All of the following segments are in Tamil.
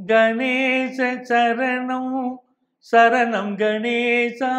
கணேச சரணம் சரணம் கணேசா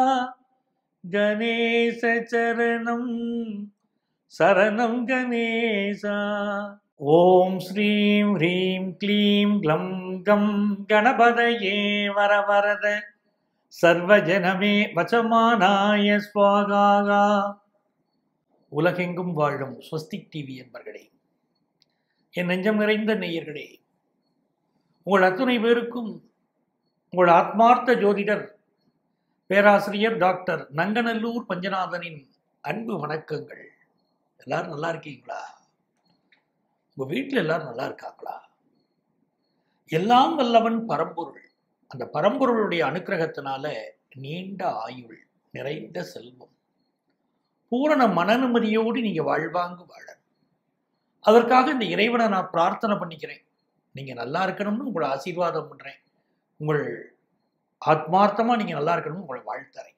கணேச சரணம் சரணம் கணேசா ஓம் ஸ்ரீம் ஹ்ரீம் க்ளீம் க்ளம் கம் கணபதயே வரவரத சர்வஜனமே வசமானாய ஸ்வாகாகா உலகெங்கும் வாழும் ஸ்வஸ்திக் டிவி என்பர்களே என் நெஞ்சம் நிறைந்த நேயர்களே உங்கள் அத்துணை பேருக்கும் உங்கள் ஆத்மார்த்த ஜோதிடர் பேராசிரியர் டாக்டர் நங்கநல்லூர் பஞ்சநாதனின் அன்பு வணக்கங்கள் எல்லாரும் நல்லா இருக்கீங்களா உங்க வீட்டில் எல்லாரும் நல்லா இருக்காங்களா எல்லாம் வல்லவன் பரம்பொருள் அந்த பரம்பொருளுடைய அனுக்கிரகத்தினால நீண்ட ஆயுள் நிறைந்த செல்வம் பூரண மனநிம்மதியோடு நீங்க வாழ்வாங்கு வாழ அதற்காக இந்த இறைவனை நான் பிரார்த்தனை பண்ணிக்கிறேன் நீங்க நல்லா இருக்கணும்னு உங்களை ஆசீர்வாதம் பண்றேன் உங்கள் ஆத்மார்த்தமா நீங்க நல்லா இருக்கணும்னு உங்களை வாழ்த்துறேன்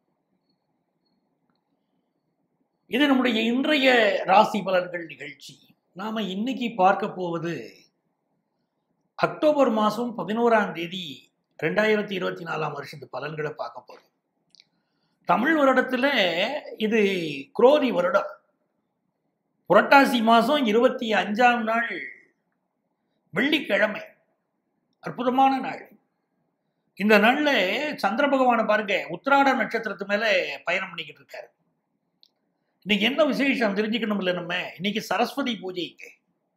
இது நம்முடைய இன்றைய ராசி பலன்கள் நிகழ்ச்சி நாம இன்னைக்கு பார்க்க போவது அக்டோபர் மாதம் பதினோராம் தேதி ரெண்டாயிரத்தி இருபத்தி நாலாம் வருஷத்து பலன்களை பார்க்க போறோம் தமிழ் வருடத்துல இது குரோதி வருடம் புரட்டாசி மாதம் இருபத்தி அஞ்சாம் நாள் வெள்ளிக்கிழமை அற்புதமான நாள் இந்த நாள்ல சந்திர பகவானை பாருங்க உத்திராட நட்சத்திரத்து மேல பயணம் பண்ணிக்கிட்டு இருக்காரு இன்னைக்கு என்ன விசேஷம் தெரிஞ்சுக்கணும் இல்லை நம்ம இன்னைக்கு சரஸ்வதி பூஜைக்கு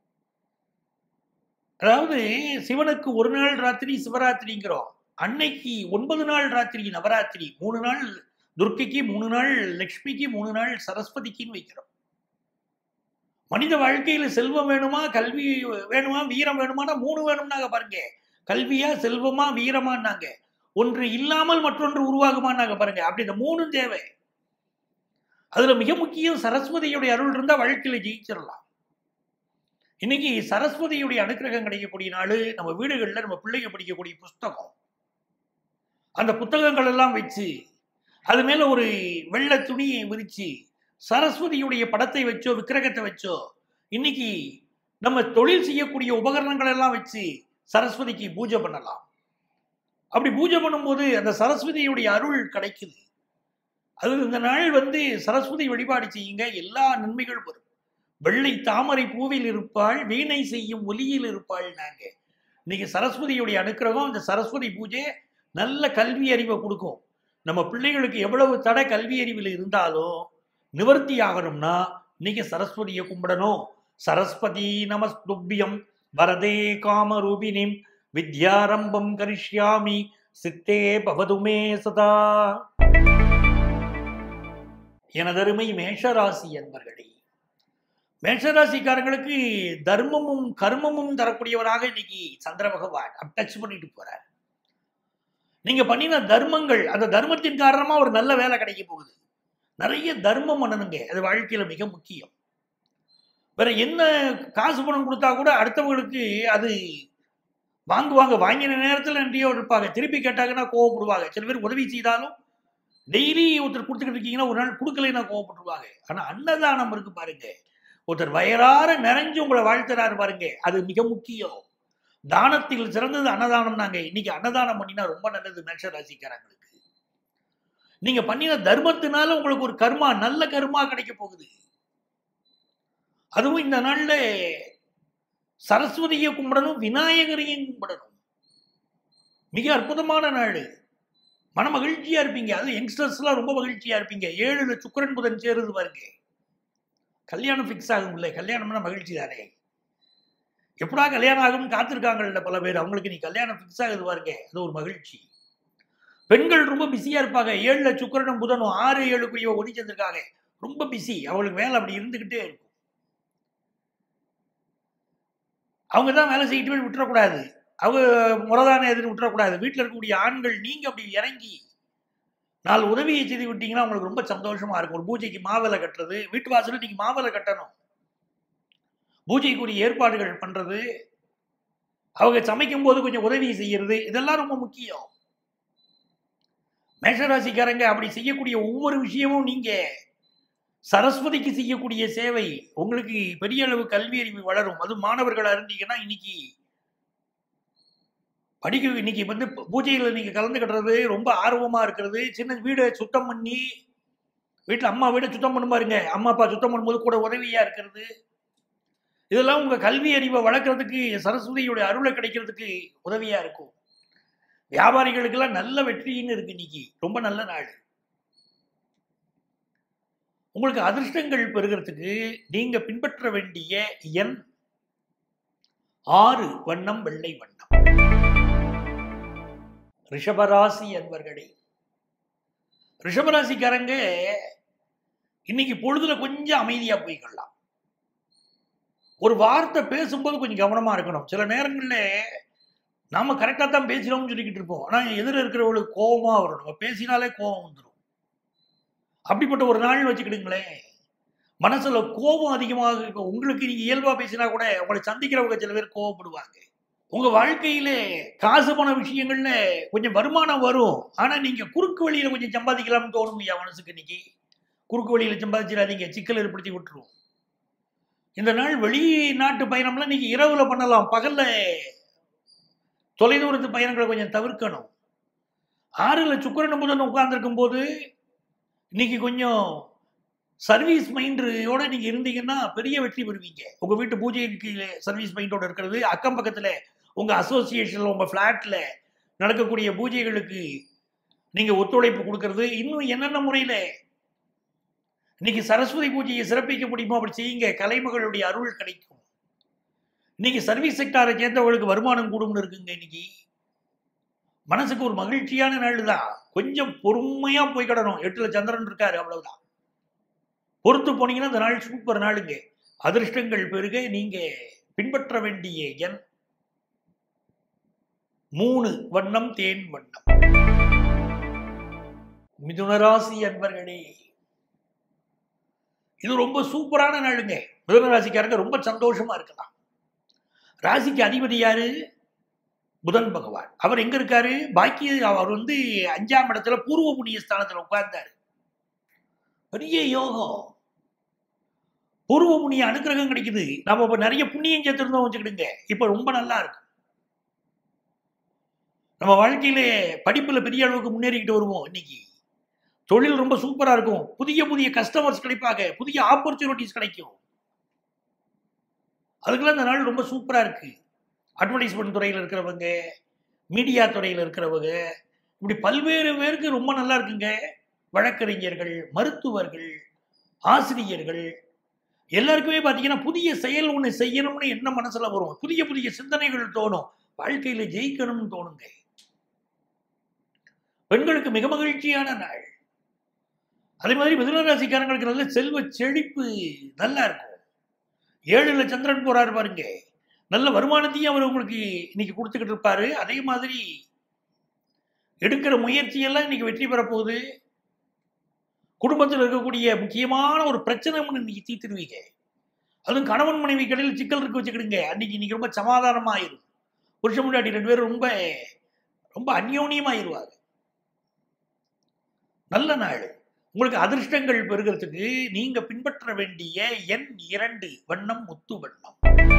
அதாவது சிவனுக்கு ஒரு நாள் ராத்திரி சிவராத்திரிங்கிறோம் அன்னைக்கு ஒன்பது நாள் ராத்திரி நவராத்திரி மூணு நாள் துர்க்கைக்கு மூணு நாள் லக்ஷ்மிக்கு மூணு நாள் சரஸ்வதிக்குன்னு வைக்கிறோம் மனித வாழ்க்கையில செல்வம் வேணுமா கல்வி வேணுமா வீரம் வேணுமானா மூணு வேணும்னாங்க பாருங்க கல்வியா செல்வமா வீரமானாங்க ஒன்று இல்லாமல் மற்றொன்று உருவாகுமானாங்க பாருங்க அப்படி இந்த மூணும் தேவை அதுல மிக முக்கியம் சரஸ்வதியுடைய அருள் இருந்தா வாழ்க்கையில ஜெயிச்சிடலாம் இன்னைக்கு சரஸ்வதியுடைய அனுக்கிரகம் கிடைக்கக்கூடிய நாள் நம்ம வீடுகளில் நம்ம பிள்ளைங்க படிக்கக்கூடிய புஸ்தகம் அந்த புத்தகங்கள் எல்லாம் வச்சு அது மேல ஒரு வெள்ளை துணியை விரிச்சு சரஸ்வதியுடைய படத்தை வச்சோ விக்கிரகத்தை வச்சோ இன்னைக்கு நம்ம தொழில் செய்யக்கூடிய உபகரணங்கள் எல்லாம் வச்சு சரஸ்வதிக்கு பூஜை பண்ணலாம் அப்படி பூஜை பண்ணும்போது அந்த சரஸ்வதியுடைய அருள் கிடைக்குது அது இந்த நாள் வந்து சரஸ்வதி வழிபாடு செய்யுங்க எல்லா நன்மைகள் வரும் வெள்ளை தாமரை பூவில் இருப்பாள் வீணை செய்யும் ஒலியில் இருப்பாள் நாங்க இன்னைக்கு சரஸ்வதியுடைய அனுக்கிரகம் இந்த சரஸ்வதி பூஜை நல்ல கல்வி அறிவை கொடுக்கும் நம்ம பிள்ளைகளுக்கு எவ்வளவு தடை கல்வி அறிவில் இருந்தாலும் நிவர்த்தி ஆகணும்னா இன்னைக்கு சரஸ்வதியை கும்பிடணும் சரஸ்வதி நமஸ்துபியம் வரதே காமரூபினிம் வித்யாரம்பம் கரிஷ்யாமி சித்தே பவதுமே சதா எனதருமை மேஷராசி என்பர்களே மேஷராசிக்காரங்களுக்கு தர்மமும் கர்மமும் தரக்கூடியவராக இன்னைக்கு சந்திர பகவான் டச் பண்ணிட்டு போறார் நீங்க பண்ணின தர்மங்கள் அந்த தர்மத்தின் காரணமா ஒரு நல்ல வேலை கிடைக்க போகுது நிறைய தர்மம் பண்ணணுங்க அது வாழ்க்கையில மிக முக்கியம் வேற என்ன காசு பணம் கொடுத்தா கூட அடுத்தவங்களுக்கு அது வாங்குவாங்க வாங்கின நேரத்தில் நன்றியோ இருப்பாங்க திருப்பி கேட்டாங்கன்னா கோவப்படுவாங்க சில பேர் உதவி செய்தாலும் டெய்லி ஒருத்தர் கொடுத்துக்கிட்டு இருக்கீங்கன்னா ஒரு நாள் கொடுக்கலைன்னா கோவப்பட்டுருவாங்க ஆனா அன்னதானம் இருக்கு பாருங்க ஒருத்தர் வயறார நிறைஞ்சு உங்களை வாழ்த்துறாரு பாருங்க அது மிக முக்கியம் தானத்தில் சிறந்தது அன்னதானம் நாங்க இன்னைக்கு அன்னதானம் பண்ணினா ரொம்ப நல்லது மேஷ ராசிக்காரங்களுக்கு நீங்க பண்ணின தர்மத்தினால உங்களுக்கு ஒரு கர்மா நல்ல கர்மா கிடைக்க போகுது அதுவும் இந்த நாள்ல சரஸ்வதியை கும்பிடணும் விநாயகரையும் கும்பிடணும் மிக அற்புதமான நாள் மன மகிழ்ச்சியா இருப்பீங்க அது யங்ஸ்டர்ஸ்லாம் ரொம்ப மகிழ்ச்சியா இருப்பீங்க ஏழுல சுக்கரன் புதன் சேருது பாருங்க கல்யாணம் ஃபிக்ஸ் ஆகும் இல்லை கல்யாணம்னா மகிழ்ச்சி தானே எப்படா கல்யாணம் ஆகும்னு காத்திருக்காங்கல்ல பல பேர் அவங்களுக்கு நீ கல்யாணம் ஃபிக்ஸ் ஆகுது பாருங்க அது ஒரு மகிழ்ச்சி பெண்கள் ரொம்ப பிஸியா இருப்பாங்க ஏழுல சுக்கரனும் புதனும் ஆறு ஏழுக்குரிய ஒளி சேர்ந்திருக்காங்க ரொம்ப பிஸி அவங்களுக்கு வேலை அப்படி இருந்துகிட்டே இருக்கும் அவங்க தான் வேலை செய்யிட்டு போய் விட்டுறக்கூடாது அவங்க முறதான எதுன்னு விட்டுறக்கூடாது வீட்டில் இருக்கக்கூடிய ஆண்கள் நீங்க அப்படி இறங்கி நாலு உதவியை செய்து விட்டீங்கன்னா உங்களுக்கு ரொம்ப சந்தோஷமா இருக்கும் ஒரு பூஜைக்கு மாவிலை கட்டுறது வீட்டு வாசலில் நீங்க மாவிலை கட்டணும் பூஜைக்குரிய ஏற்பாடுகள் பண்றது அவங்க சமைக்கும் போது கொஞ்சம் உதவி செய்யறது இதெல்லாம் ரொம்ப முக்கியம் மேஷராசிக்காரங்க அப்படி செய்யக்கூடிய ஒவ்வொரு விஷயமும் நீங்க சரஸ்வதிக்கு செய்யக்கூடிய சேவை உங்களுக்கு பெரிய அளவு கல்வி அறிவு வளரும் அது மாணவர்களா இருந்தீங்கன்னா இன்னைக்கு படிக்க இன்னைக்கு வந்து பூஜைகளை நீங்க கலந்துக்கிடுறது ரொம்ப ஆர்வமா இருக்கிறது சின்ன வீடை சுத்தம் பண்ணி வீட்டில் அம்மா வீடை சுத்தம் பண்ண பாருங்க அம்மா அப்பா சுத்தம் பண்ணும்போது கூட உதவியா இருக்கிறது இதெல்லாம் உங்க கல்வி அறிவை வளர்க்கறதுக்கு சரஸ்வதியுடைய அருளை கிடைக்கிறதுக்கு உதவியா இருக்கும் வியாபாரிகளுக்கெல்லாம் நல்ல வெற்றின்னு இருக்கு இன்னைக்கு ரொம்ப நல்ல நாள் உங்களுக்கு அதிர்ஷ்டங்கள் பெறுகிறதுக்கு நீங்க பின்பற்ற வேண்டிய எண் ஆறு வண்ணம் வெள்ளை வண்ணம் ரிஷபராசி அன்பர்களே ரிஷபராசிக்காரங்க இன்னைக்கு பொழுதுல கொஞ்சம் அமைதியா போய்க்கலாம் ஒரு வார்த்தை பேசும்போது கொஞ்சம் கவனமா இருக்கணும் சில நேரங்கள்ல நாம கரெக்டா தான் பேசுறோம்னு சொல்லிக்கிட்டு இருப்போம் ஆனா எதிர இருக்கிறவங்களுக்கு கோபமா வரும் நம்ம பேசினாலே கோபம் வந்துடும் அப்படிப்பட்ட ஒரு நாள் வச்சுக்கிடுங்களேன் மனசுல கோபம் அதிகமாக இருக்கும் உங்களுக்கு நீங்க இயல்பா பேசினா கூட உங்களை சந்திக்கிறவங்க சில பேர் கோவப்படுவாங்க உங்க வாழ்க்கையில காசு பண விஷயங்கள்ல கொஞ்சம் வருமானம் வரும் ஆனா நீங்க குறுக்கு வழியில கொஞ்சம் சம்பாதிக்கலாம்னு தோணும் ஐயா மனசுக்கு இன்னைக்கு குறுக்கு வழியில சம்பாதிச்சிடாதீங்க சிக்கல் ஏற்படுத்தி விட்டுரும் இந்த நாள் வெளிநாட்டு பயணம்லாம் நீங்க இரவுல பண்ணலாம் பகல்ல தொலைதூரத்து பயணங்களை கொஞ்சம் தவிர்க்கணும் ஆறுல சுக்கரன் புதன் உட்கார்ந்துருக்கும் போது இன்னைக்கு கொஞ்சம் சர்வீஸ் மைண்டோட நீங்க இருந்தீங்கன்னா பெரிய வெற்றி பெறுவீங்க உங்க வீட்டு பூஜைக்கு சர்வீஸ் மைண்டோட இருக்கிறது அக்கம் பக்கத்துல உங்க அசோசியேஷன்ல உங்க பிளாட்ல நடக்கக்கூடிய பூஜைகளுக்கு நீங்க ஒத்துழைப்பு கொடுக்கறது இன்னும் என்னென்ன முறையில இன்னைக்கு சரஸ்வதி பூஜையை சிறப்பிக்க முடியுமோ அப்படி செய்யுங்க கலைமகளுடைய அருள் கிடைக்கும் இன்னைக்கு சர்வீஸ் செக்டாரை சேர்ந்தவங்களுக்கு வருமானம் கூடும்னு இருக்குங்க இன்னைக்கு மனசுக்கு ஒரு மகிழ்ச்சியான நாள் தான் கொஞ்சம் பொறுமையா போய் கிடணும் எட்டுல சந்திரன் இருக்காரு அவ்வளவுதான் பொறுத்து போனீங்கன்னா இந்த நாள் சூப்பர் நாளுங்க அதிர்ஷ்டங்கள் பெருக நீங்க பின்பற்ற வேண்டிய எண் மூணு வண்ணம் தேன் வண்ணம் மிதுனராசி அன்பர்களே இது ரொம்ப சூப்பரான நாளுங்க மிதுன ராசிக்காரங்க ரொம்ப சந்தோஷமா இருக்கலாம் ராசிக்கு அதிபதி யாரு புதன் பகவான் அவர் எங்க இருக்காரு பாக்கி அவர் வந்து அஞ்சாம் இடத்துல பூர்வ புண்ணிய ஸ்தானத்துல உட்கார்ந்தாரு பெரிய யோகம் பூர்வ புண்ணிய அனுக்கிரகம் கிடைக்குது நம்ம இப்ப நிறைய புண்ணியம் சேர்த்திருந்தோம் வச்சுக்கிடுங்க இப்ப ரொம்ப நல்லா இருக்கு நம்ம வாழ்க்கையில படிப்புல பெரிய அளவுக்கு முன்னேறிக்கிட்டு வருவோம் இன்னைக்கு தொழில் ரொம்ப சூப்பரா இருக்கும் புதிய புதிய கஸ்டமர்ஸ் கிடைப்பாங்க புதிய ஆப்பர்ச்சுனிட்டிஸ் கிடைக்கும் அதுக்கெல்லாம் இந்த நாள் ரொம்ப சூப்பரா இருக்கு அட்வர்டைஸ்மெண்ட் துறையில் இருக்கிறவங்க மீடியா துறையில் இருக்கிறவங்க இப்படி பல்வேறு பேருக்கு ரொம்ப நல்லா இருக்குங்க வழக்கறிஞர்கள் மருத்துவர்கள் ஆசிரியர்கள் எல்லாருக்குமே பார்த்தீங்கன்னா புதிய செயல் ஒன்று செய்யணும்னு என்ன மனசுல வரும் புதிய புதிய சிந்தனைகள் தோணும் வாழ்க்கையில ஜெயிக்கணும்னு தோணுங்க பெண்களுக்கு மிக மகிழ்ச்சியான நாள் அதே மாதிரி மிதுனராசிக்காரங்களுக்கு நல்ல செல்வ செழிப்பு நல்லா இருக்கும் ஏழுல சந்திரன் போறாரு பாருங்க நல்ல வருமானத்தையும் அவர் உங்களுக்கு இன்னைக்கு கொடுத்துக்கிட்டு இருப்பாரு அதே மாதிரி எடுக்கிற முயற்சியெல்லாம் இன்னைக்கு வெற்றி பெற போகுது குடும்பத்தில் இருக்கக்கூடிய முக்கியமான ஒரு பிரச்சனை ஒன்று இன்னைக்கு தீர்த்துருவீங்க அதுவும் கணவன் மனைவி கடையில் சிக்கல் இருக்கு வச்சுக்கிடுங்க அன்னைக்கு இன்னைக்கு ரொம்ப சமாதானமாயிரும் புருஷ முன்னாடி ரெண்டு பேரும் ரொம்ப ரொம்ப அந்யோன்யமாயிருவாங்க நல்ல நாள் உங்களுக்கு அதிர்ஷ்டங்கள் பெறுகிறதுக்கு நீங்க பின்பற்ற வேண்டிய எண் இரண்டு வண்ணம் முத்து வண்ணம்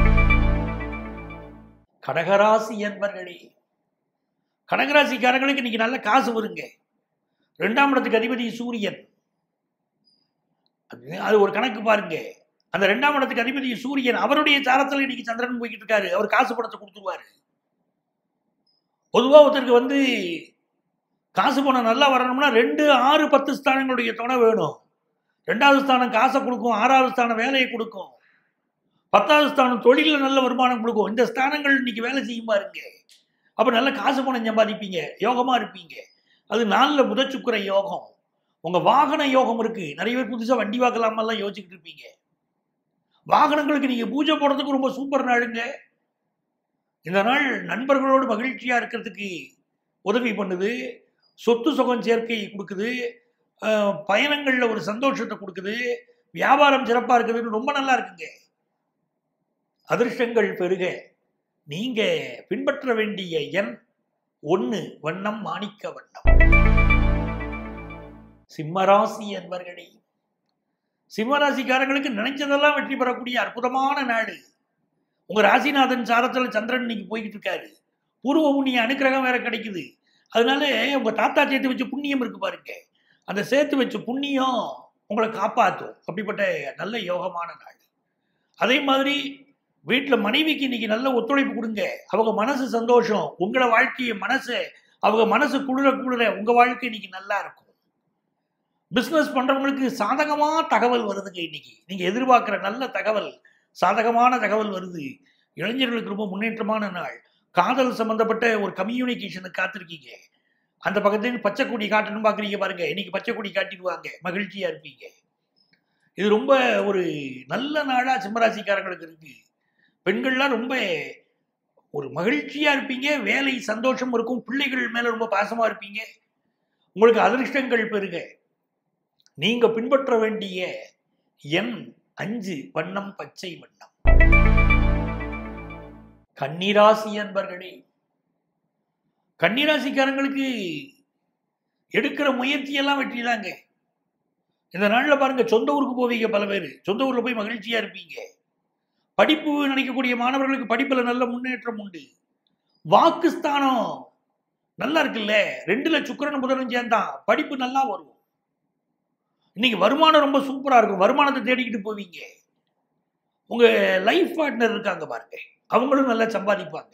கடகராசி என்பர்களே கடகராசிக்காரங்களுக்கு இன்னைக்கு நல்ல காசு வருங்க ரெண்டாம் இடத்துக்கு அதிபதி சூரியன் அது- அது ஒரு கணக்கு பாருங்க அந்த ரெண்டாம் இடத்துக்கு அதிபதி சூரியன் அவருடைய சாரத்தில் இன்னைக்கு சந்திரன் போய்கிட்டு இருக்காரு அவர் காசு பணத்தை கொடுத்துருவாரு பொதுவா ஒருத்தருக்கு வந்து காசு பணம் நல்லா வரணும்னா ரெண்டு ஆறு பத்து ஸ்தானங்களுடைய துணை வேணும் ரெண்டாவது ஸ்தானம் காசை கொடுக்கும் ஆறாவது ஸ்தானம் வேலையை கொடுக்கும் பத்தாவது ஸ்தானம் தொழிலில் நல்ல வருமானம் கொடுக்கும் இந்த ஸ்தானங்கள் இன்னைக்கு வேலை செய்யும் பாருங்க அப்போ நல்ல காசு பணம் சம்பாதிப்பீங்க யோகமா இருப்பீங்க அது நாளில் புதச்சுக்குற யோகம் உங்க வாகன யோகம் இருக்கு நிறைய பேர் புதுசா வண்டி வாங்கலாமெல்லாம் யோசிச்சுக்கிட்டு இருப்பீங்க வாகனங்களுக்கு நீங்க பூஜை போடுறதுக்கு ரொம்ப சூப்பர் நாளுங்க இந்த நாள் நண்பர்களோடு மகிழ்ச்சியா இருக்கிறதுக்கு உதவி பண்ணுது சொத்து சுகம் சேர்க்கை கொடுக்குது அஹ், பயணங்கள்ல ஒரு சந்தோஷத்தை கொடுக்குது வியாபாரம் சிறப்பா இருக்குதுன்னு ரொம்ப நல்லா இருக்குங்க அதிர்ஷ்டங்கள் பெருக நீங்க பின்பற்ற வேண்டிய எண் ஒன்னு வண்ணம் மாணிக்க வண்ணம் சிம்மராசி என்பர்களே சிம்மராசிக்காரங்களுக்கு நினைச்சதெல்லாம் வெற்றி பெறக்கூடிய அற்புதமான நாடு உங்க ராசிநாதன் சாரத்துல சந்திரன் இன்னைக்கு போய்கிட்டு இருக்காரு பூர்வ புண்ணிய அனுக்கிரகம் வேற கிடைக்குது அதனால உங்க தாத்தா சேர்த்து வச்ச புண்ணியம் இருக்கு பாருங்க அந்த சேர்த்து வச்ச புண்ணியம் உங்களை காப்பாற்றும் அப்படிப்பட்ட நல்ல யோகமான நாள் அதே மாதிரி வீட்டில் மனைவிக்கு இன்னைக்கு நல்ல ஒத்துழைப்பு கொடுங்க அவங்க மனசு சந்தோஷம் உங்களை வாழ்க்கையை மனசு அவங்க மனசு குளிர குளிர உங்க வாழ்க்கை இன்னைக்கு நல்லா இருக்கும் பிஸ்னஸ் பண்றவங்களுக்கு சாதகமா தகவல் வருதுங்க இன்னைக்கு நீங்க எதிர்பார்க்குற நல்ல தகவல் சாதகமான தகவல் வருது இளைஞர்களுக்கு ரொம்ப முன்னேற்றமான நாள் காதல் சம்பந்தப்பட்ட ஒரு கம்யூனிகேஷனுக்கு காத்திருக்கீங்க அந்த பக்கத்துல பச்சை கொடி காட்டணும் பாக்குறீங்க பாருங்க இன்னைக்கு பச்சை கொடி காட்டிடுவாங்க மகிழ்ச்சியா இருப்பீங்க இது ரொம்ப ஒரு நல்ல நாளா சிம்மராசிக்காரங்களுக்கு இருக்கு பெண்கள்லாம் ரொம்ப ஒரு மகிழ்ச்சியா இருப்பீங்க வேலை சந்தோஷம் இருக்கும் பிள்ளைகள் மேல ரொம்ப பாசமா இருப்பீங்க உங்களுக்கு அதிர்ஷ்டங்கள் பெருக நீங்க பின்பற்ற வேண்டிய எண் அஞ்சு வண்ணம் பச்சை வண்ணம் கன்னிராசி அன்பர்களே கன்னிராசிக்காரங்களுக்கு எடுக்கிற முயற்சியெல்லாம் வெற்றிதாங்க இந்த நாள்ல பாருங்க சொந்த ஊருக்கு போவீங்க பல பேர் சொந்த ஊர்ல போய் மகிழ்ச்சியா இருப்பீங்க படிப்பு நினைக்கக்கூடிய மாணவர்களுக்கு படிப்புல நல்ல முன்னேற்றம் உண்டு வாக்குஸ்தானம் நல்லா இருக்குல்ல ரெண்டுல சுக்கிரன் புதனும் சேர்ந்தான் படிப்பு நல்லா வரும் இன்னைக்கு வருமானம் ரொம்ப சூப்பரா இருக்கும் வருமானத்தை தேடிக்கிட்டு போவீங்க உங்க லைஃப் பார்ட்னர் இருக்காங்க பாருங்க அவங்களும் நல்லா சம்பாதிப்பாங்க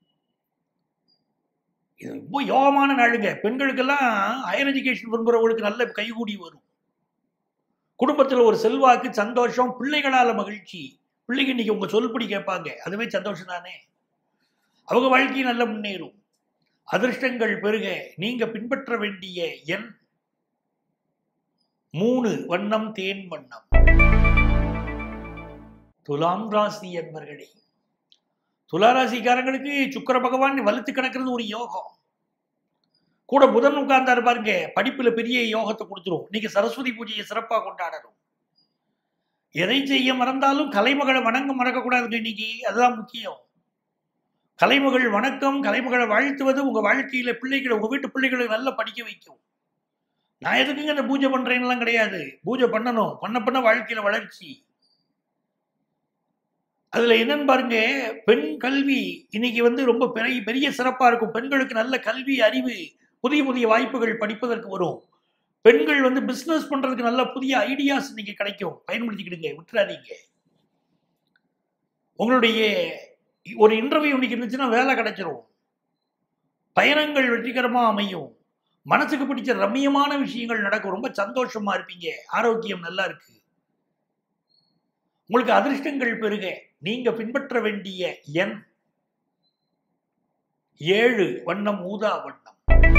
இது ரொம்ப யோகமான நாளுங்க பெண்களுக்கெல்லாம் ஹையர் எஜுகேஷன் விரும்புறவங்களுக்கு நல்ல கைகூடி வரும் குடும்பத்தில் ஒரு செல்வாக்கு சந்தோஷம் பிள்ளைகளால மகிழ்ச்சி பிள்ளைங்க இன்னைக்கு உங்க சொல்படி கேட்பாங்க அதுவே சந்தோஷம் தானே அவங்க வாழ்க்கை நல்ல முன்னேறும் அதிர்ஷ்டங்கள் பெருக நீங்க பின்பற்ற வேண்டிய எண் மூணு வண்ணம் தேன் வண்ணம் துலாம் ராசி என்பர்களே துலா ராசிக்காரங்களுக்கு சுக்கர பகவான் வலுத்து கிடக்கிறது ஒரு யோகம் கூட புதன் உட்கார்ந்தாரு பாருங்க படிப்புல பெரிய யோகத்தை கொடுத்துரும் இன்னைக்கு சரஸ்வதி பூஜையை சிறப்பா கொண்டாடணும் எதை செய்ய மறந்தாலும் கலைமகளை வணங்க மறக்கக்கூடாதுங்க இன்னைக்கு அதுதான் முக்கியம் கலைமகள் வணக்கம் கலைமகளை வாழ்த்துவது உங்க வாழ்க்கையில பிள்ளைகளை உங்க வீட்டு பிள்ளைகளை நல்லா படிக்க வைக்கும் நான் எதுக்குங்க இந்த பூஜை பண்றேன்லாம் கிடையாது பூஜை பண்ணணும் பண்ண பண்ண வாழ்க்கையில வளர்ச்சி அதுல என்னன்னு பாருங்க பெண் கல்வி இன்னைக்கு வந்து ரொம்ப பெரிய பெரிய சிறப்பா இருக்கும் பெண்களுக்கு நல்ல கல்வி அறிவு புதிய புதிய வாய்ப்புகள் படிப்பதற்கு வரும் பெண்கள் வந்து பிசினஸ் பண்றதுக்கு நல்ல புதிய ஐடியாஸ் இன்னைக்கு கிடைக்கும் பயன்படுத்திக்கிடுங்க விட்டுறாதீங்க உங்களுடைய ஒரு இன்டர்வியூ இன்னைக்கு இருந்துச்சுன்னா வேலை கிடைச்சிரும் பயணங்கள் வெற்றிகரமா அமையும் மனசுக்கு பிடிச்ச ரம்மியமான விஷயங்கள் நடக்கும் ரொம்ப சந்தோஷமா இருப்பீங்க ஆரோக்கியம் நல்லா இருக்கு உங்களுக்கு அதிர்ஷ்டங்கள் பெருக நீங்க பின்பற்ற வேண்டிய எண் ஏழு வண்ணம் ஊதா வண்ணம்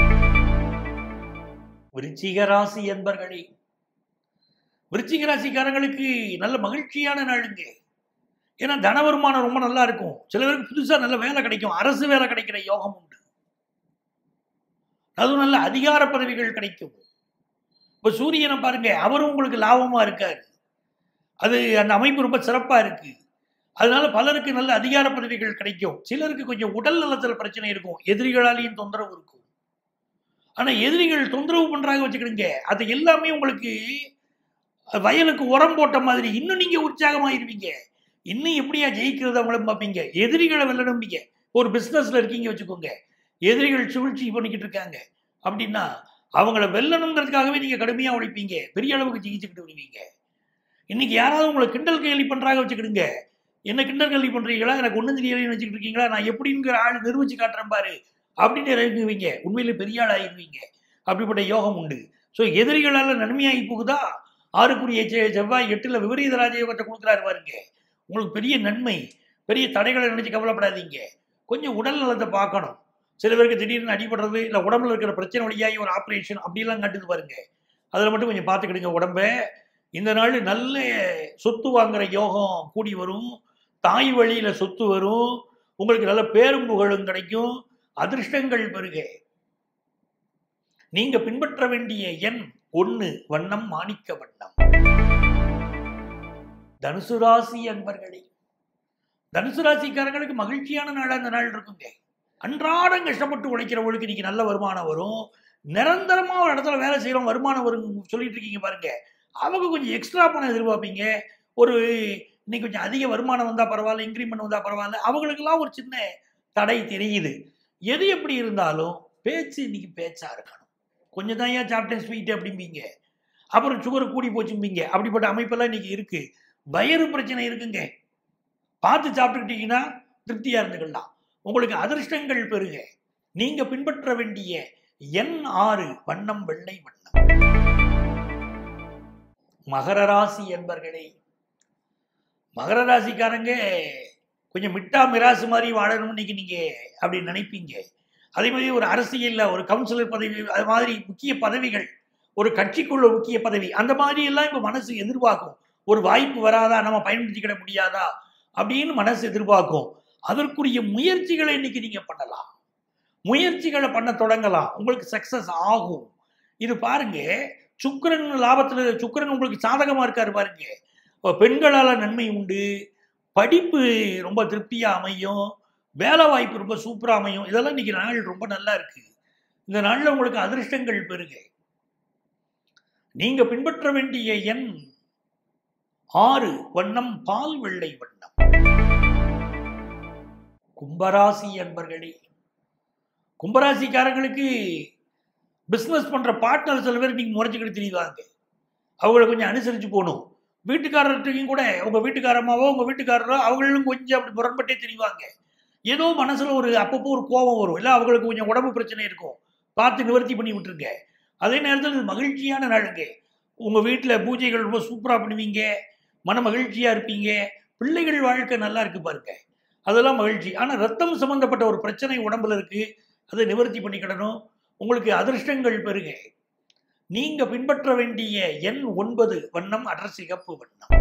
விருச்சிக ராசி என்பர்களே விருச்சிக ராசிக்காரங்களுக்கு நல்ல மகிழ்ச்சியான நாளுங்க ஏன்னா தன வருமானம் ரொம்ப நல்லா இருக்கும் சில பேருக்கு புதுசா நல்ல வேலை கிடைக்கும் அரசு வேலை கிடைக்கிற யோகம் உண்டு அதுவும் நல்ல அதிகார பதவிகள் கிடைக்கும் இப்ப சூரியனை பாருங்க அவரும் உங்களுக்கு லாபமா இருக்காரு அது அந்த அமைப்பு ரொம்ப சிறப்பா இருக்கு அதனால பலருக்கு நல்ல அதிகார பதவிகள் கிடைக்கும் சிலருக்கு கொஞ்சம் உடல் நலத்தில் பிரச்சனை இருக்கும் எதிரிகளாலேயும் தொந்தரவு இருக்கும் ஆனா எதிரிகள் தொந்தரவு பண்றாங்க வச்சுக்கிடுங்க அது எல்லாமே உங்களுக்கு வயலுக்கு உரம் போட்ட மாதிரி இன்னும் நீங்க உற்சாகமாயிருவீங்க இன்னும் எப்படியா ஜெயிக்கிறது அவங்கள பார்ப்பீங்க எதிரிகளை வெல்லணும்பீங்க ஒரு பிசினஸ்ல இருக்கீங்க வச்சுக்கோங்க எதிரிகள் சூழ்ச்சி பண்ணிக்கிட்டு இருக்காங்க அப்படின்னா அவங்கள வெல்லணுங்கிறதுக்காகவே நீங்க கடுமையா உழைப்பீங்க பெரிய அளவுக்கு ஜெயிச்சுக்கிட்டு வருவீங்க இன்னைக்கு யாராவது உங்களை கிண்டல் கேள்வி பண்றாங்க வச்சுக்கிடுங்க என்ன கிண்டல் கேள்வி பண்றீங்களா எனக்கு ஒன்றும் தெரியலைன்னு வச்சுக்கிட்டு இருக்கீங்களா நான் எப்படிங்கிற ஆள் நிரூபிச்சு காட்டுறேன் பாரு அப்படின்னு இறங்குவீங்க உண்மையில பெரிய ஆள் ஆயிருவீங்க அப்படிப்பட்ட யோகம் உண்டு ஸோ எதிரிகளால் நன்மையாகி போகுதா ஆறுக்குரிய செ- செவ்வாய் எட்டுல விபரீத ராஜயோகத்தை கொடுக்குறாரு பாருங்க உங்களுக்கு பெரிய நன்மை பெரிய தடைகளை நினைச்சு கவலைப்படாதீங்க கொஞ்சம் உடல் நலத்தை பார்க்கணும் சில பேருக்கு திடீர்னு அடிபடுறது இல்லை உடம்புல இருக்கிற பிரச்சனை வழியாகி ஒரு ஆப்ரேஷன் அப்படிலாம் காட்டுது பாருங்க அதில் மட்டும் கொஞ்சம் பார்த்துக்கிடுங்க உடம்ப இந்த நாள் நல்ல சொத்து வாங்குற யோகம் கூடி வரும் தாய் வழியில சொத்து வரும் உங்களுக்கு நல்ல பேரும் புகழும் கிடைக்கும் அதிர்ஷ்டங்கள் பெருக நீங்க பின்பற்ற வேண்டிய எண் ஒண்ணு வண்ணம் மாணிக்க வண்ணம் தனுசு ராசி அன்பர்களே தனுசு ராசிக்காரங்களுக்கு மகிழ்ச்சியான நாளா இந்த நாள் இருக்குங்க அன்றாடம் கஷ்டப்பட்டு உழைக்கிறவங்களுக்கு இன்னைக்கு நல்ல வருமானம் வரும் நிரந்தரமா ஒரு இடத்துல வேலை செய்யறோம் வருமானம் வரும் சொல்லிட்டு இருக்கீங்க பாருங்க அவங்க கொஞ்சம் எக்ஸ்ட்ரா பணம் எதிர்பார்ப்பீங்க ஒரு இன்னைக்கு கொஞ்சம் அதிக வருமானம் வந்தா பரவாயில்ல இன்க்ரிமெண்ட் வந்தா பரவாயில்ல அவங்களுக்கெல்லாம் ஒரு சின்ன தடை தெரியுது எது எப்படி இருந்தாலும் பேச்சு இன்னைக்கு பேச்சா இருக்கணும் கொஞ்சம் தான் ஏன் சாப்பிட்டேன் ஸ்வீட் அப்படிம்பீங்க அப்புறம் சுகர் கூடி போச்சும்பீங்க அப்படிப்பட்ட அமைப்பெல்லாம் இன்னைக்கு இருக்கு வயிறு பிரச்சனை இருக்குங்க பார்த்து சாப்பிட்டுக்கிட்டீங்கன்னா திருப்தியா இருந்துக்கலாம் உங்களுக்கு அதிர்ஷ்டங்கள் பெருக நீங்க பின்பற்ற வேண்டிய எண் ஆறு வண்ணம் வெள்ளை வண்ணம் மகர ராசி என்பர்களே மகர ராசிக்காரங்க கொஞ்சம் மிட்டா மிராசு மாதிரி வாழணும்னு இன்னைக்கு நீங்க அப்படி நினைப்பீங்க அதே மாதிரி ஒரு அரசியல்ல ஒரு கவுன்சிலர் பதவி அது மாதிரி முக்கிய பதவிகள் ஒரு கட்சிக்குள்ள முக்கிய பதவி அந்த மாதிரி எல்லாம் இப்ப மனசு எதிர்பார்க்கும் ஒரு வாய்ப்பு வராதா நம்ம பயன்படுத்திக்கிட முடியாதா அப்படின்னு மனசு எதிர்பார்க்கும் அதற்குரிய முயற்சிகளை இன்னைக்கு நீங்க பண்ணலாம் முயற்சிகளை பண்ண தொடங்கலாம் உங்களுக்கு சக்சஸ் ஆகும் இது பாருங்க சுக்கிரன் லாபத்துல சுக்கிரன் உங்களுக்கு சாதகமா இருக்காரு பாருங்க இப்ப பெண்களால நன்மை உண்டு படிப்பு ரொம்ப திருப்தியா அமையும் வேலை வாய்ப்பு ரொம்ப சூப்பரா அமையும் இதெல்லாம் இன்னைக்கு நாள் ரொம்ப நல்லா இருக்கு இந்த நாள்ல உங்களுக்கு அதிர்ஷ்டங்கள் பெருக நீங்க பின்பற்ற வேண்டிய எண் ஆறு வண்ணம் பால் வெள்ளை வண்ணம் கும்பராசி என்பர்களே கும்பராசிக்காரங்களுக்கு பிஸ்னஸ் பண்ற பார்ட்னர் சில பேர் நீங்க முறைச்சிக்கிட்டு தெரியுவாங்க அவங்கள கொஞ்சம் அனுசரிச்சு போகணும் வீட்டுக்காரர்கிட்டையும் கூட உங்க வீட்டுக்காரமாவோ உங்க வீட்டுக்காரரோ அவங்களும் கொஞ்சம் அப்படி முரண்பட்டே தெரிவாங்க ஏதோ மனசுல ஒரு அப்பப்போ ஒரு கோபம் வரும் இல்லை அவங்களுக்கு கொஞ்சம் உடம்பு பிரச்சனை இருக்கும் பார்த்து நிவர்த்தி பண்ணி விட்டுருங்க அதே நேரத்தில் இது மகிழ்ச்சியான நாளுங்க உங்க வீட்டில் பூஜைகள் ரொம்ப சூப்பராக பண்ணுவீங்க மன மகிழ்ச்சியா இருப்பீங்க பிள்ளைகள் வாழ்க்கை நல்லா இருக்கு பாருங்க அதெல்லாம் மகிழ்ச்சி ஆனால் ரத்தம் சம்பந்தப்பட்ட ஒரு பிரச்சனை உடம்புல இருக்கு அதை நிவர்த்தி பண்ணிக்கிடணும் உங்களுக்கு அதிர்ஷ்டங்கள் பெருக நீங்க பின்பற்ற வேண்டிய எண் ஒன்பது வண்ணம் அடர் சிகப்பு வண்ணம்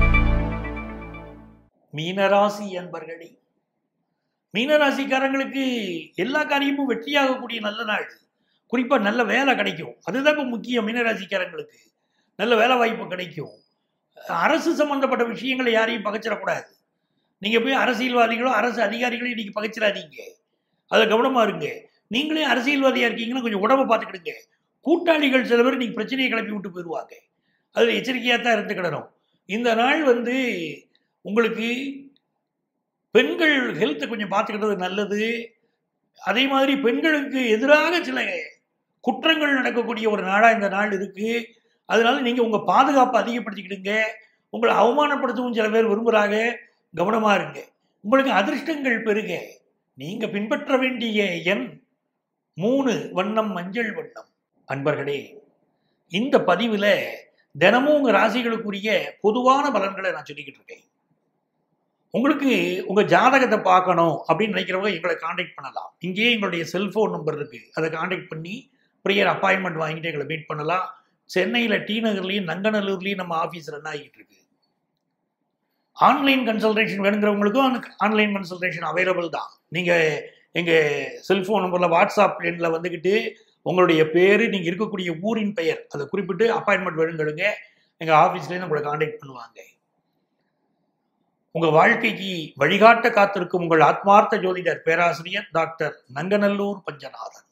மீனராசி என்பர்களே மீனராசிக்காரங்களுக்கு எல்லா காரியமும் வெற்றியாகக்கூடிய நல்ல நாள் குறிப்பா நல்ல வேலை கிடைக்கும் அதுதான் இப்போ முக்கியம் மீனராசிக்காரங்களுக்கு நல்ல வேலை வாய்ப்பு கிடைக்கும் அரசு சம்பந்தப்பட்ட விஷயங்களை யாரையும் பகைச்சிடக்கூடாது நீங்க போய் அரசியல்வாதிகளோ அரசு அதிகாரிகளோ இன்னைக்கு பகைச்சிடாதீங்க அதை கவனமா இருங்க நீங்களே அரசியல்வாதியா இருக்கீங்கன்னா கொஞ்சம் உடம்ப பார்த்துக்கிடுங்க கூட்டாளிகள் சில பேர் இன்னைக்கு பிரச்சனையை கிளப்பி விட்டு போயிடுவாங்க அதில் எச்சரிக்கையாக தான் இருந்துக்கிடணும் இந்த நாள் வந்து உங்களுக்கு பெண்கள் ஹெல்த்தை கொஞ்சம் பார்த்துக்கிட்டது நல்லது அதே மாதிரி பெண்களுக்கு எதிராக சில குற்றங்கள் நடக்கக்கூடிய ஒரு நாளாக இந்த நாள் இருக்கு அதனால நீங்கள் உங்கள் பாதுகாப்பை அதிகப்படுத்திக்கிடுங்க உங்களை அவமானப்படுத்தவும் சில பேர் விரும்புகிறாங்க கவனமாக இருங்க உங்களுக்கு அதிர்ஷ்டங்கள் பெருக நீங்கள் பின்பற்ற வேண்டிய எண் மூணு வண்ணம் மஞ்சள் வண்ணம் அன்பர்களே இந்த பதிவில் தினமும் உங்கள் ராசிகளுக்குரிய பொதுவான பலன்களை நான் சொல்லிக்கிட்டு இருக்கேன் உங்களுக்கு உங்கள் ஜாதகத்தை பார்க்கணும் அப்படின்னு நினைக்கிறவங்க எங்களை காண்டாக்ட் பண்ணலாம் இங்கேயே எங்களுடைய செல்ஃபோன் நம்பர் இருக்குது அதை காண்டாக்ட் பண்ணி ப்ரியர் அப்பாயின்மெண்ட் வாங்கிட்டு எங்களை மீட் பண்ணலாம் சென்னையில் டி நகர்லேயும் நங்கநல்லூர்லேயும் நம்ம ஆஃபீஸ் ரன் ஆகிட்டு இருக்கு ஆன்லைன் கன்சல்டேஷன் வேணுங்கிறவங்களுக்கும் ஆன்லைன் கன்சல்டேஷன் அவைலபிள் தான் நீங்கள் எங்கள் செல்ஃபோன் நம்பரில் வாட்ஸ்அப் எண்ணில் வந்துக்கிட்டு உங்களுடைய பேர் நீங்கள் இருக்கக்கூடிய ஊரின் பெயர் அதை குறிப்பிட்டு அப்பாயின்மெண்ட் வேணுங்களுங்க எங்கள் ஆஃபீஸ்லேருந்து உங்களை காண்டாக்ட் பண்ணுவாங்க உங்கள் வாழ்க்கைக்கு வழிகாட்ட காத்திருக்கும் உங்கள் ஆத்மார்த்த ஜோதிடர் பேராசிரியர் டாக்டர் நங்கநல்லூர் பஞ்சநாதன்